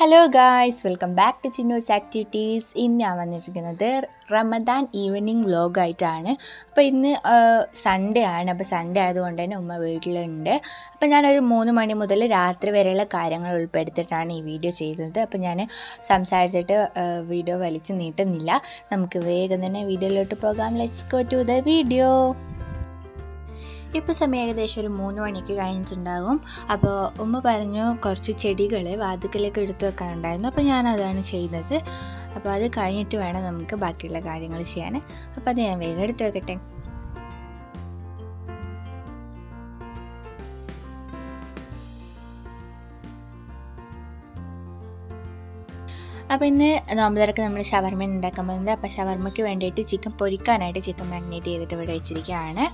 hello guys welcome back to Chinnu's activities ഇന്ന് ഞാൻ വന്നിരിക്കുന്നത് റമദാൻ ഈവനിങ് വ്ലോഗായിട്ടാണ് അപ്പോൾ ഇന്ന് സൺഡേ ആണ് അപ്പോൾ സൺഡേ ആയതുകൊണ്ട് തന്നെ ഉമ്മ വീട്ടിലുണ്ട് അപ്പോൾ ഞാനൊരു മൂന്ന് മണി മുതൽ രാത്രി വരെയുള്ള കാര്യങ്ങൾ ഉൾപ്പെടുത്തിയിട്ടാണ് ഈ വീഡിയോ ചെയ്തത് അപ്പോൾ ഞാൻ സംസാരിച്ചിട്ട് വീഡിയോ വലിച്ചു നീട്ടുന്നില്ല നമുക്ക് വേഗം തന്നെ വീഡിയോയിലോട്ട് പോകാം let's go to the video ഇപ്പോൾ സമയം ഏകദേശം ഒരു മൂന്ന് മണിക്ക് കഴിഞ്ഞിട്ടുണ്ടാകും അപ്പോൾ ഉമ്മ പറഞ്ഞു കുറച്ച് ചെടികൾ വാതുക്കലേക്ക് എടുത്തു വെക്കാനുണ്ടായിരുന്നു അപ്പോൾ ഞാൻ അതാണ് ചെയ്യുന്നത് അപ്പോൾ അത് കഴിഞ്ഞിട്ട് വേണം നമുക്ക് ബാക്കിയുള്ള കാര്യങ്ങൾ ചെയ്യാൻ അപ്പോൾ അത് ഞാൻ വേഗം എടുത്ത് വെക്കട്ടെ അപ്പോൾ ഇന്ന് നോമ്പുതരക്ക് നമ്മൾ ഷവർമ ഉണ്ടാക്കാൻ പോകുന്നത് അപ്പോൾ ഷവർമയ്ക്ക് വേണ്ടിയിട്ട് ചിക്കൻ പൊരിക്കാനായിട്ട് ചിക്കൻ മാരിനേറ്റ് ചെയ്തിട്ട് ഇവിടെ വെച്ചിരിക്കുകയാണ്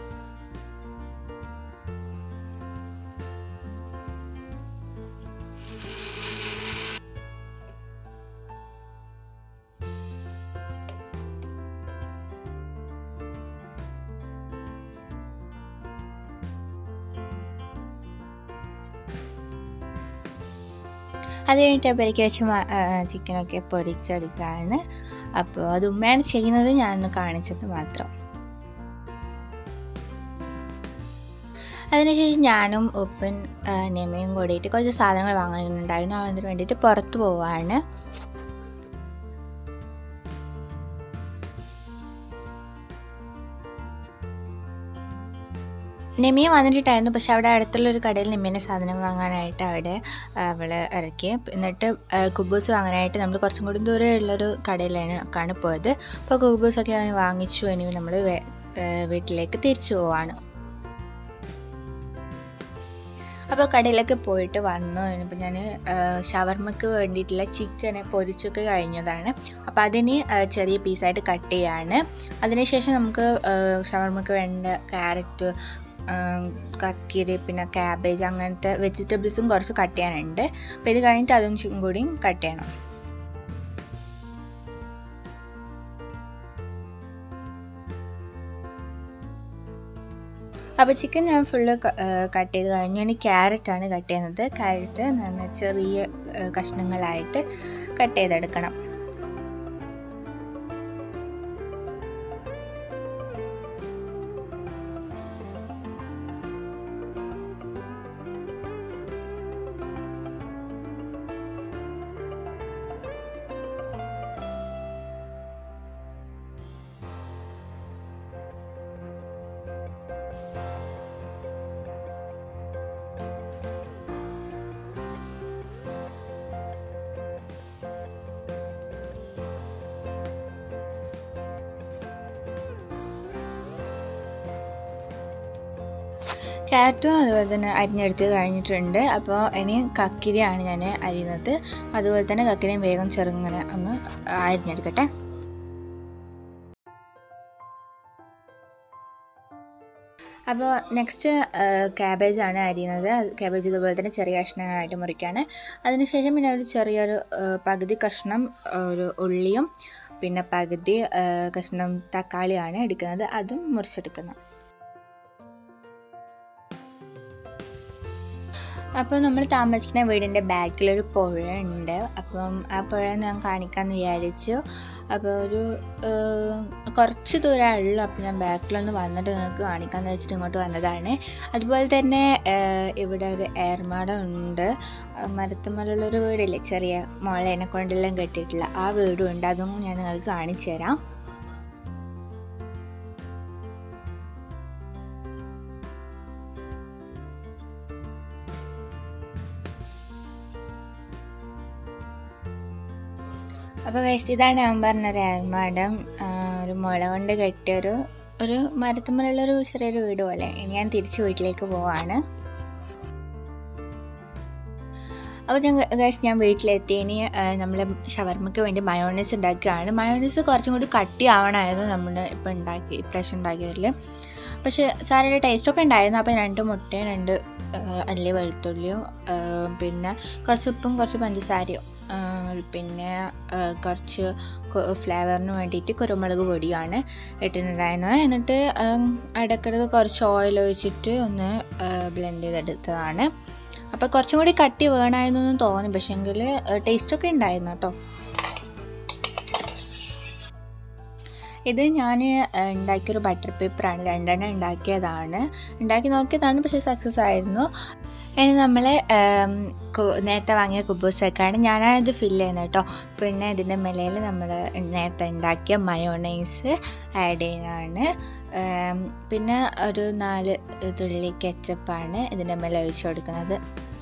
അത് കഴിഞ്ഞിട്ട് പെരുക്കി വെച്ച ചിക്കനൊക്കെ പൊരിച്ചെടുക്കുകയാണ് അപ്പോൾ അത് ഉമ്മയാണ് ചെയ്യുന്നത് ഞാനൊന്ന് കാണിച്ചത് മാത്രം അതിനുശേഷം ഞാനും ഉപ്പൻ നെമയും കൂടിയിട്ട് കുറച്ച് സാധനങ്ങൾ വാങ്ങാനുണ്ടായിരുന്നു അതിന് വേണ്ടിയിട്ട് പുറത്ത് പോവാണ് നെമിയ വന്നിട്ടുണ്ടായിരുന്നു പക്ഷെ അവിടെ അടുത്തുള്ളൊരു കടയിൽ നെമ്മിൻ്റെ സാധനം വാങ്ങാനായിട്ട് അവിടെ അവൾ ഇറക്കി എന്നിട്ട് കുബൂസ് വാങ്ങാനായിട്ട് നമ്മൾ കുറച്ചും കൂടി ദൂരെ ഉള്ളൊരു കടയിലാണ് ആണ് പോയത് അപ്പോൾ കുബൂസൊക്കെ അവന് വാങ്ങിച്ചു ഇനി നമ്മൾ വീട്ടിലേക്ക് തിരിച്ചു പോവാണ് അപ്പോൾ കടയിലേക്ക് പോയിട്ട് വന്നു ഇനിയിപ്പോൾ ഞാൻ ഷവർമ്മക്ക് വേണ്ടിയിട്ടുള്ള ചിക്കനെ പൊരിച്ചൊക്കെ കഴിഞ്ഞതാണ് അപ്പോൾ അതിന് ചെറിയ പീസായിട്ട് കട്ട് ചെയ്യാണ് അതിനുശേഷം നമുക്ക് ഷവർമ്മക്ക് വേണ്ട ക്യാരറ്റ് കക്കിരി പിന്നെ ക്യാബേജ് അങ്ങനത്തെ വെജിറ്റബിൾസും കുറച്ച് കട്ട് ചെയ്യാനുണ്ട് അപ്പോൾ ഇത് കഴിഞ്ഞിട്ട് അതും കൂടി കട്ട് ചെയ്യണം അപ്പോൾ ചിക്കൻ ഞാൻ ഫുള്ള് കട്ട് ചെയ്ത് കഴിഞ്ഞ് ഇനി ക്യാരറ്റാണ് കട്ട് ചെയ്യുന്നത് ക്യാരറ്റ് ഞാൻ ചെറിയ കഷ്ണങ്ങളായിട്ട് കട്ട് ചെയ്തെടുക്കണം ക്യാരറ്റും അതുപോലെ തന്നെ അരിഞ്ഞെടുത്ത് കഴിഞ്ഞിട്ടുണ്ട് അപ്പോൾ ഇനി കക്കിരിയാണ് ഞാൻ അരിയുന്നത് അതുപോലെ തന്നെ കക്കിരിയും വേഗം ചെറുങ്ങനെ ഒന്ന് അരിഞ്ഞെടുക്കട്ടെ അപ്പോൾ നെക്സ്റ്റ് ക്യാബേജാണ് അരിയുന്നത് ക്യാബേജ് ഇതുപോലെ തന്നെ ചെറിയ കഷ്ണങ്ങളായിട്ട് മുറിക്കുകയാണ് അതിനുശേഷം പിന്നെ ഒരു ചെറിയൊരു പകുതി കഷ്ണം ഒരു ഉള്ളിയും പിന്നെ പകുതി കഷ്ണം തക്കാളിയാണ് എടുക്കുന്നത് അതും മുറിച്ചെടുക്കുന്നത് അപ്പോൾ നമ്മൾ താമസിക്കുന്ന വീടിൻ്റെ ബാക്കിലൊരു പുഴ ഉണ്ട് അപ്പം ആ പുഴ ഞാൻ കാണിക്കാമെന്ന് വിചാരിച്ചു അപ്പോൾ ഒരു കുറച്ച് ദൂരമേ ഉള്ളൂ അപ്പോൾ ഞാൻ ബാക്കിലൊന്ന് വന്നിട്ട് നിങ്ങൾക്ക് കാണിക്കാമെന്ന് വെച്ചിട്ട് ഇങ്ങോട്ട് വന്നതാണ് അതുപോലെ തന്നെ ഇവിടെ ഒരു ഏർമാടം ഉണ്ട് മരത്തുമലുള്ളൊരു വീടില്ലേ ചെറിയ മുളേനെ കൊണ്ടെല്ലാം കെട്ടിയിട്ടുള്ള ആ വീടും ഉണ്ട് അതും ഞാൻ നിങ്ങൾക്ക് കാണിച്ചു തരാം അപ്പോൾ കഴിച്ച് ഇതാണ് ഞാൻ പറഞ്ഞൊരു ഏർമാടം ഒരു മുള കൊണ്ട് കെട്ടിയൊരു ഒരു മരത്തുമ്മലുള്ളൊരു ചെറിയൊരു വീട് പോലെ ഇനി ഞാൻ തിരിച്ച് വീട്ടിലേക്ക് പോവാണ് അപ്പോൾ ഞാൻ ഗൈസ് ഞാൻ വീട്ടിലെത്തി ഇനി നമ്മൾ ഷവർമ്മയ്ക്ക് വേണ്ടി മയോണൈസ് ഉണ്ടാക്കുകയാണ് മയോണൈസ് കുറച്ചും കൂടി കട്ടി ആവണമായിരുന്നു നമ്മൾ ഇപ്പോൾ ഉണ്ടാക്കി ഇപ്രാവശ്യം ഉണ്ടാക്കിയതിൽ പക്ഷേ സാറിൻ്റെ ടേസ്റ്റൊക്കെ ഉണ്ടായിരുന്നു അപ്പോൾ രണ്ട് മുട്ടയും രണ്ട് അല്ലി വെളുത്തുള്ളിയും പിന്നെ കുറച്ച് ഉപ്പും കുറച്ച് പഞ്ചസാരയും പിന്നെ കുറച്ച് ഫ്ലേവറിന് വേണ്ടിയിട്ട് കുരുമുളക് പൊടിയാണ് ഇട്ടിട്ടുണ്ടായിരുന്നത് എന്നിട്ട് ഇടയ്ക്കിടയ്ക്ക് കുറച്ച് ഓയിൽ ഒഴിച്ചിട്ട് ഒന്ന് ബ്ലെൻഡ് ചെയ്തെടുത്തതാണ് അപ്പോൾ കുറച്ചും കൂടി കട്ടി വേണമായിരുന്നു എന്ന് തോന്നി പക്ഷേങ്കിൽ ടേസ്റ്റൊക്കെ ഉണ്ടായിരുന്നു കേട്ടോ ഇത് ഞാൻ ഉണ്ടാക്കിയൊരു ബട്ടർ പേപ്പറാണ് രണ്ടെണ്ണം ഉണ്ടാക്കിയതാണ് ഉണ്ടാക്കി നോക്കിയതാണ് പക്ഷേ സക്സസ് ആയിരുന്നു ഇനി നമ്മൾ നേരത്തെ വാങ്ങിയ കുബൂസൊക്കെയാണ് ഞാനാണ് ഇത് ഫില്ല് ചെയ്യുന്നത് കേട്ടോ പിന്നെ ഇതിൻ്റെ മേലയിൽ നമ്മൾ നേരത്തെ ഉണ്ടാക്കിയ മയോണൈസ് ആഡ് ചെയ്യുന്നതാണ് പിന്നെ ഒരു നാല് തുള്ളി കെച്ചപ്പാണ് ഇതിൻ്റെ മേലെ ഒഴിച്ചു കൊടുക്കുന്നത്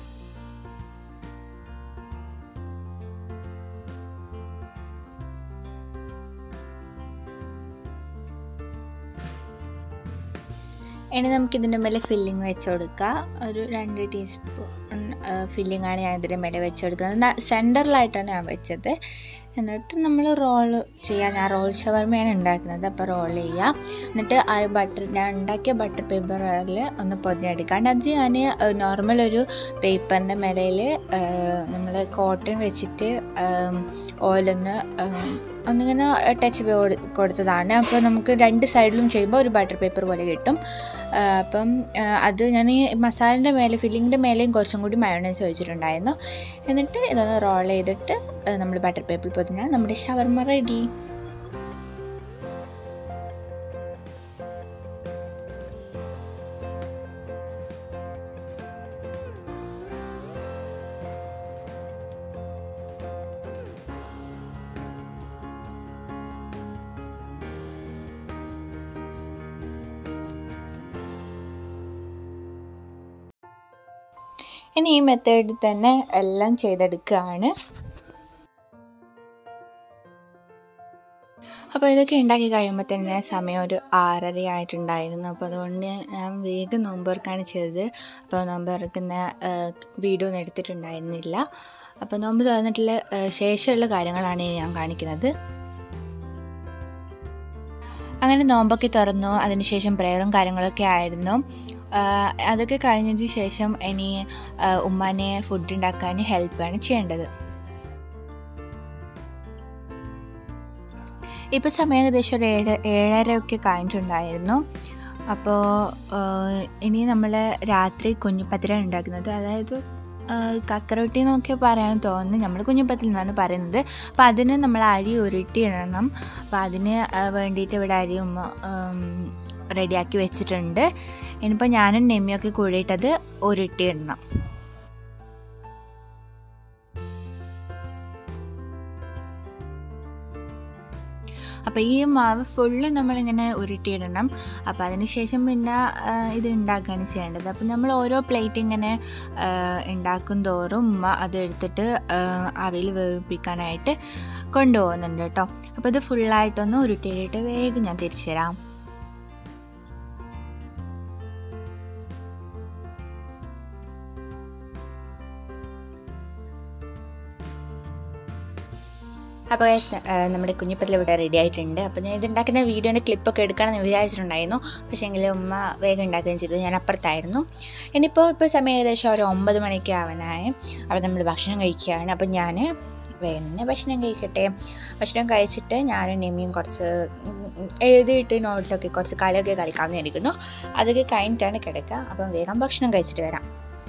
ഇനി നമുക്ക് ഇതിൻ്റെ മേലെ ഫില്ലിങ് വെച്ച് കൊടുക്കാം ഒരു രണ്ട് ടീസ്പൂൺ ഫില്ലിംഗ് ആണ് ഞാൻ ഇതിൻ്റെ മേലെ വെച്ച് കൊടുക്കുന്നത് സെൻറ്ററിലായിട്ടാണ് ഞാൻ വെച്ചത് എന്നിട്ട് നമ്മൾ റോൾ ചെയ്യുക ഞാൻ റോൾ ഷവർമയാണ് ഉണ്ടാക്കുന്നത് അപ്പോൾ റോൾ ചെയ്യുക എന്നിട്ട് ആ ബട്ടർ ഞാൻ ഉണ്ടാക്കിയ ബട്ടർ പേപ്പറിൽ ഒന്ന് പൊതിഞ്ഞെടുക്കാണ്ട് അത് ഞാൻ നോർമൽ ഒരു പേപ്പറിൻ്റെ മേലയിൽ നമ്മൾ കോട്ടൺ വെച്ചിട്ട് ഓയിലൊന്ന് ഒന്നിങ്ങനെ ടച്ച് കൊടുത്തതാണ് അപ്പോൾ നമുക്ക് രണ്ട് സൈഡിലും ചെയ്യുമ്പോൾ ഒരു ബട്ടർ പേപ്പർ പോലെ കിട്ടും അപ്പം അത് ഞാൻ ഈ മസാലൻ്റെ മേലെ ഫില്ലിങ്ങിൻ്റെ മേലെയും കുറച്ചും കൂടി മയോണൈസ് ഒഴിച്ചിട്ടുണ്ടായിരുന്നു എന്നിട്ട് ഇതൊന്ന് റോൾ ചെയ്തിട്ട് നമ്മൾ ബട്ടർ പേപ്പറിൽ പൊതിഞ്ഞാൽ നമ്മുടെ ഷവർമ റെഡി ഇനി ഈ മെത്തേഡിൽ തന്നെ എല്ലാം ചെയ്തെടുക്കുകയാണ് അപ്പോൾ ഇതൊക്കെ ഉണ്ടാക്കി കഴിയുമ്പോൾ തന്നെ സമയം ഒരു ആറര ആയിട്ടുണ്ടായിരുന്നു അപ്പോൾ അതുകൊണ്ട് ഞാൻ വേഗം നോമ്പ് ചെയ്തത് അപ്പോൾ നോമ്പ് തുറക്കുന്ന വീഡിയോ ഒന്നും എടുത്തിട്ടുണ്ടായിരുന്നില്ല അപ്പോൾ നോമ്പ് തുറന്നിട്ടുള്ള ശേഷമുള്ള കാര്യങ്ങളാണ് ഞാൻ കാണിക്കുന്നത് അങ്ങനെ നോമ്പൊക്കെ തുറന്നു അതിനുശേഷം പ്രയറും കാര്യങ്ങളൊക്കെ ആയിരുന്നു അതൊക്കെ കഴിഞ്ഞതിന് ശേഷം ഇനി ഉമ്മാനെ ഫുഡ് ഉണ്ടാക്കാൻ ഹെൽപ്പാണ് ചെയ്യേണ്ടത് ഇപ്പോൾ സമയം ഏകദേശം ഒരു ഏഴ് ഏഴര ഒക്കെ കഴിഞ്ഞിട്ടുണ്ടായിരുന്നു അപ്പോൾ ഇനി നമ്മൾ രാത്രി കുഞ്ഞിപ്പത്തിരാണ് ഉണ്ടാക്കുന്നത് അതായത് കക്കറൊട്ടി എന്നൊക്കെ പറയാൻ തോന്നുന്നു നമ്മൾ കുഞ്ഞിപ്പത്തിൽ നിന്നാണ് പറയുന്നത് അപ്പോൾ അതിന് നമ്മൾ അരി ഉരുട്ടി ഇടണം അപ്പോൾ അതിന് വേണ്ടിയിട്ട് ഇവിടെ അരി ഉമ്മ റെഡിയാക്കി വെച്ചിട്ടുണ്ട് ഇനിയിപ്പോൾ ഞാനും നെമ്മിയൊക്കെ കൂടിയിട്ടത് ഉരുട്ടി ഇടണം അപ്പോൾ ഈ മാവ് ഫുള്ള് നമ്മളിങ്ങനെ ഉരുട്ടിയിടണം അപ്പോൾ അതിന് ശേഷം പിന്നെ ഇത് ഉണ്ടാക്കുകയാണ് ചെയ്യേണ്ടത് അപ്പോൾ നമ്മൾ ഓരോ പ്ലേറ്റ് ഇങ്ങനെ ഉണ്ടാക്കും തോറും ഉമ്മ അത് എടുത്തിട്ട് അവയിൽ വേവിപ്പിക്കാനായിട്ട് കൊണ്ടുപോകുന്നുണ്ട് കേട്ടോ അപ്പോൾ ഇത് ഫുള്ളായിട്ടൊന്ന് ഉരുട്ടിയിട്ട് വേഗം ഞാൻ തിരിച്ചു തരാം അപ്പോൾ നമ്മുടെ കുഞ്ഞിപ്പത്തിൽ ഇവിടെ റെഡി ആയിട്ടുണ്ട് അപ്പോൾ ഞാൻ ഇതുണ്ടാക്കുന്ന വീഡിയോൻ്റെ ക്ലിപ്പൊക്കെ എടുക്കണമെന്ന് വിചാരിച്ചിട്ടുണ്ടായിരുന്നു പക്ഷേ എങ്കിൽ ഉമ്മ വേഗം ഉണ്ടാക്കുകയും ചെയ്തു ഞാൻ അപ്പുറത്തായിരുന്നു ഇനിയിപ്പോൾ ഇപ്പോൾ സമയം ഏകദേശം ഒരു ഒമ്പത് മണിക്ക് ആവാനായി അപ്പോൾ നമ്മൾ ഭക്ഷണം കഴിക്കുകയാണ് അപ്പോൾ ഞാൻ വേഗം തന്നെ ഭക്ഷണം കഴിക്കട്ടെ ഭക്ഷണം കഴിച്ചിട്ട് ഞാനും നെമിയും കുറച്ച് എഴുതിയിട്ട് നോട്ടിലൊക്കെ കുറച്ച് കളിയൊക്കെ കളിക്കാമെന്ന് ഇരിക്കുന്നു അതൊക്കെ കഴിഞ്ഞിട്ടാണ് കിടക്കുക അപ്പം വേഗം ഭക്ഷണം കഴിച്ചിട്ട് വരാം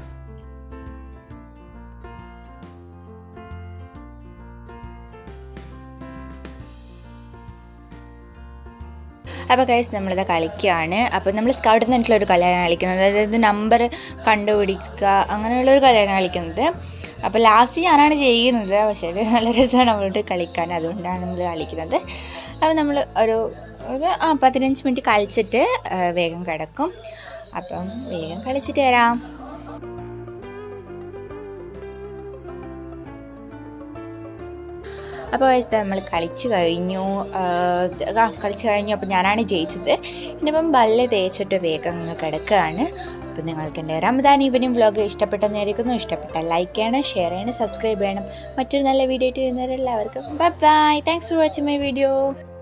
അപ്പോൾ കൈസ് നമ്മളിത് കളിക്കുകയാണ് അപ്പോൾ നമ്മൾ സ്കൗട്ട് എന്നിട്ടുള്ള ഒരു കളിയാണ് കളിക്കുന്നത് അതായത് നമ്പർ കണ്ടുപിടിക്കുക അങ്ങനെയുള്ളൊരു കളിയാണ് കളിക്കുന്നത് അപ്പോൾ ലാസ്റ്റ് ഞാനാണ് ചെയ്യുന്നത് പക്ഷേ നല്ല രസമാണ് നമ്മളോട് കളിക്കാൻ അതുകൊണ്ടാണ് നമ്മൾ കളിക്കുന്നത് അപ്പോൾ നമ്മൾ ഒരു ഒരു ആ പതിനഞ്ച് മിനിറ്റ് കളിച്ചിട്ട് വേഗം കിടക്കും അപ്പം വേഗം കളിച്ചിട്ട് വരാം അപ്പോൾ നമ്മൾ കളിച്ച് കഴിഞ്ഞു ആ കളിച്ച് കഴിഞ്ഞു അപ്പോൾ ഞാനാണ് ജയിച്ചത് ഇനിയിപ്പം ബല്ല് തേച്ചിട്ട് വേഗം അങ്ങ് കിടക്കുകയാണ് അപ്പോൾ നിങ്ങൾക്ക് എൻ്റെ റമദാൻ ഈവനിങ് വ്ലോഗ് ഇഷ്ടപ്പെട്ടെന്നായിരിക്കുന്നു ഇഷ്ടപ്പെട്ടാൽ ലൈക്ക് ചെയ്യണം ഷെയർ ചെയ്യണം സബ്സ്ക്രൈബ് ചെയ്യണം മറ്റൊരു നല്ല വീഡിയോ ആയിട്ട് വരുന്നവരെല്ലാവർക്കും bye bye thanks for watching my video